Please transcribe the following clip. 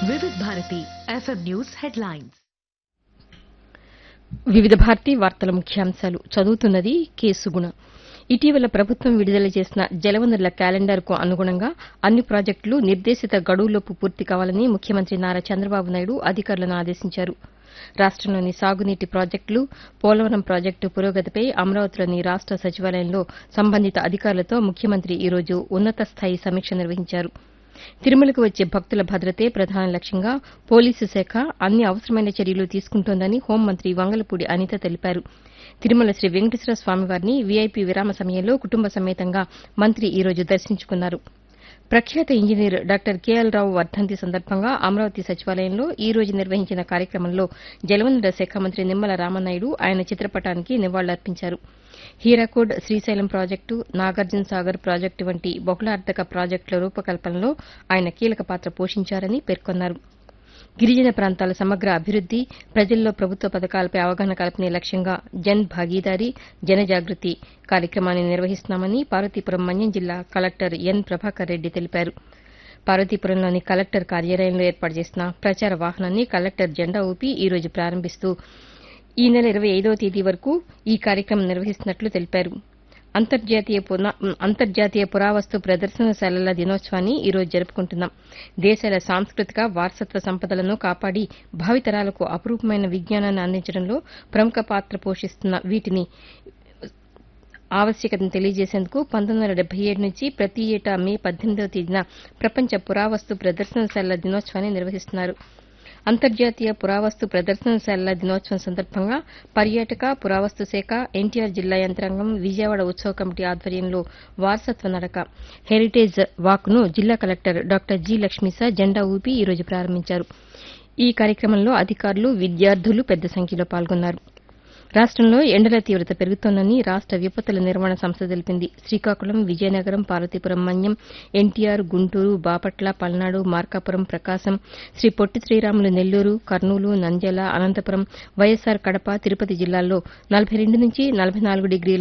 వివిధ Bharati FM news headlines వివిధ భారతి వార్తల ముఖ్యాంశాలు చదువుతున్నది కె సుగుణ ఇటీవల ప్రభుత్వం విడుదల చేసిన జలవనరుల క్యాలెండర్కు అనుగుణంగా అన్ని ప్రాజెక్టులు నిర్దేశిత గడువులోపు పూర్తి కావాలని ముఖ్యమంత్రి నారా చంద్రబాబు నాయుడు అధికారులను ఆదేశించారు రాష్టంలోని సాగునీటి ప్రాజెక్టులు పోలవరం ప్రాజెక్టు పురోగతిపై అమరావతిలోని రాష్ట సచివాలయంలో సంబంధిత అధికారులతో ముఖ్యమంత్రి ఈ రోజు ఉన్నత స్థాయి సమీక్ష నిర్వహించారు తిరుమలకు వచ్చే భక్తుల భద్రతే ప్రధాన లక్ష్యంగా పోలీసు శాఖ అన్ని అవసరమైన చర్యలు తీసుకుంటోందని హోంమంత్రి వంగలపూడి అనిత తెలిపారు తిరుమల శ్రీ వెంకటేశ్వర స్వామివారిని వీఐపీ విరామ సమయంలో కుటుంబ సమేతంగా మంత్రి ఈ రోజు దర్శించుకున్నారు ప్రఖ్యాత ఇంజనీర్ డాక్టర్ కేఎల్ రావు వర్ధంతి సందర్భంగా అమరావతి సచివాలయంలో ఈ రోజు నిర్వహించిన కార్యక్రమంలో జలవనరుల శాఖ మంత్రి నిమ్మల రామనాయుడు ఆయన చిత్రపటానికి నివాళులర్పించారు హీరాకోడ్ శ్రీశైలం ప్రాజెక్టు నాగార్జున సాగర్ ప్రాజెక్టు వంటి బహుళార్ధక ప్రాజెక్టుల రూపకల్పనలో ఆయన కీలక పాత్ర పోషించారని పేర్కొన్నారు గిరిజన ప్రాంతాల సమగ్ర అభివృద్ది ప్రజల్లో ప్రభుత్వ పథకాలపై అవగాహన కల్పనే లక్ష్యంగా జన్ భాగీదారీ జనజాగృతి కార్యక్రమాన్ని నిర్వహిస్తున్నామని పార్వతీపురం మన్యం జిల్లా కలెక్టర్ ఎన్ ప్రభాకర్ రెడ్డి తెలిపారు పార్వతీపురంలోని కలెక్టర్ కార్యాలయంలో ఏర్పాటు చేసిన ప్రచార వాహనాన్ని కలెక్టర్ జెండా ఊపి ఈ రోజు ప్రారంభిస్తూ ఈ నెల ఇరవై ఐదవ తేదీ వరకు ఈ కార్యక్రమం నిర్వహిస్తున్నట్లు తెలిపారు అంతర్జాతీయ పునా- అంతర్జాతీయ పురావస్తు ప్రదర్శనశాలల దినోత్సవాన్ని ఈ రోజు జరుపుకుంటున్నాం దేశాల సాంస్కృతిక వారసత్వ సంపదలను కాపాడి భావితరాలకు అపురూపమైన విజ్ఞానాన్ని అందించడంలో ప్రముఖ పాత్ర పోషిస్తున్న వీటిని ఆవశ్యకతను తెలియజేసేందుకు పంతొమ్మిది వందల డెబ్బై ఏడు నుంచి ప్రతి ఏటా మే పద్దెనిమిదవ తేదీన ప్రపంచ పురావస్తు ప్రదర్శనశాలల దినోత్సవాన్ని నిర్వహిస్తున్నారు అంతర్జాతీయ పురావస్తు ప్రదర్శనశాలల దినోత్సవం సందర్భంగా పర్యాటక పురావస్తు శాఖ ఎన్టీఆర్ జిల్లా యంత్రాంగం విజయవాడ ఉత్సవ కమిటీ ఆధ్వర్యంలో వారసత్వ నడక హెరిటేజ్ వాక్ను జిల్లా కలెక్టర్ డాక్టర్ జి లక్ష్మీసా జెండా ఊపి ఈ రోజు ప్రారంభించారు ఈ కార్యక్రమంలో అధికారులు విద్యార్థులు పెద్ద సంఖ్యలో పాల్గొన్నారు రాష్టంలో ఎండల తీవ్రత పెరుగుతోందని రాష్ట విపత్తుల నిర్వహణ సంస్థ తెలిపింది శ్రీకాకుళం విజయనగరం పార్వతీపురం మన్యం ఎన్టీఆర్ గుంటూరు బాపట్ల పల్నాడు మార్కాపురం ప్రకాశం శ్రీ పొట్టి శ్రీరాములు నెల్లూరు కర్నూలు నంద్యాల అనంతపురం వైఎస్సార్ కడప తిరుపతి జిల్లాల్లో నలభై రెండు నుంచి నలభై నాలుగు డిగ్రీల